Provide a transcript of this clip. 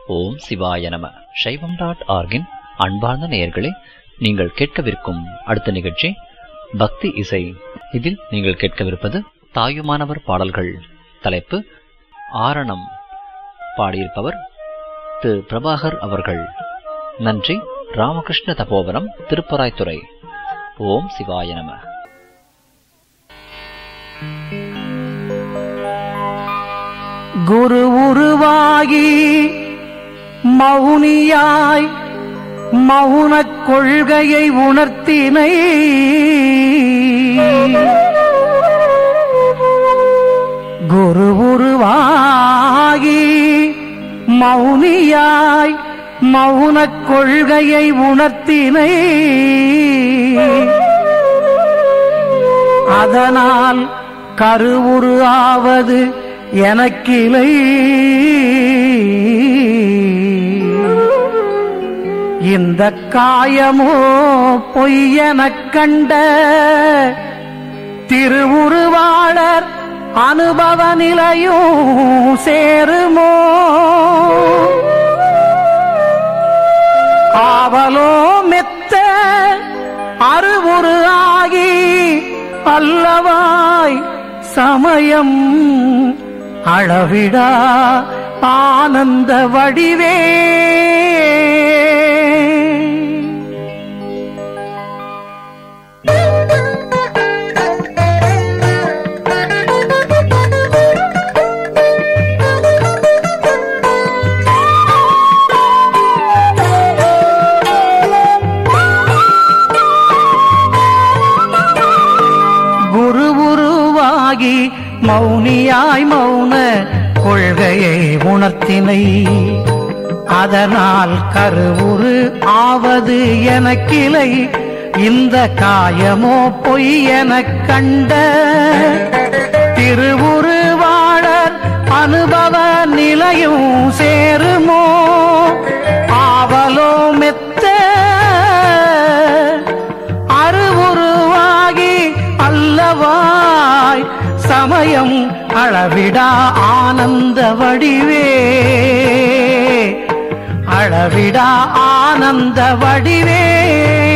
ஓம் சிவாய நம சைவம் டாட் ஆர்கின் அன்பார்ந்த நேயர்களே நீங்கள் கேட்கவிருக்கும் அடுத்த நிகழ்ச்சி பக்தி இசை இதில் நீங்கள் கேட்கவிருப்பது தாயுமானவர் பாடல்கள் தலைப்பு ஆரணம் பாடியிருப்பவர் திரு பிரபாகர் அவர்கள் நன்றி ராமகிருஷ்ண தபோவனம் திருப்பராய்த்துறை ஓம் சிவாய நம குரு உருவாகி மௌனியாய் மௌனக் கொள்கையை உணர்த்தினை குரு உருவாகி மௌனியாய் மௌனக் கொள்கையை உணர்த்தினை அதனால் கருவுரு ஆவது எனக்கிலை இந்த காயமோ பொய்யெனக் கண்ட திருவுருவாளர் அனுபவ நிலையும் சேருமோ ஆவலோ மெத்த அருவுரு ஆகி அல்லவாய் சமயம் அளவிடா ஆனந்த வடிவே குரு உருவாகி மௌனியாய் மௌன கொள்கையை உணர்த்தினை அதனால் கருவுரு ஆவது எனக்கிளை இந்த காயமோ பொய் எனக் கண்ட திருவுருவாளர் அனுபவ நிலையும் சேருமோ ஆவலோ மெத்த அருவுருவாகி அல்லவாய் சமயம் அளவிடா ஆனந்த வடிவே அளவிடா ஆனந்த வடிவே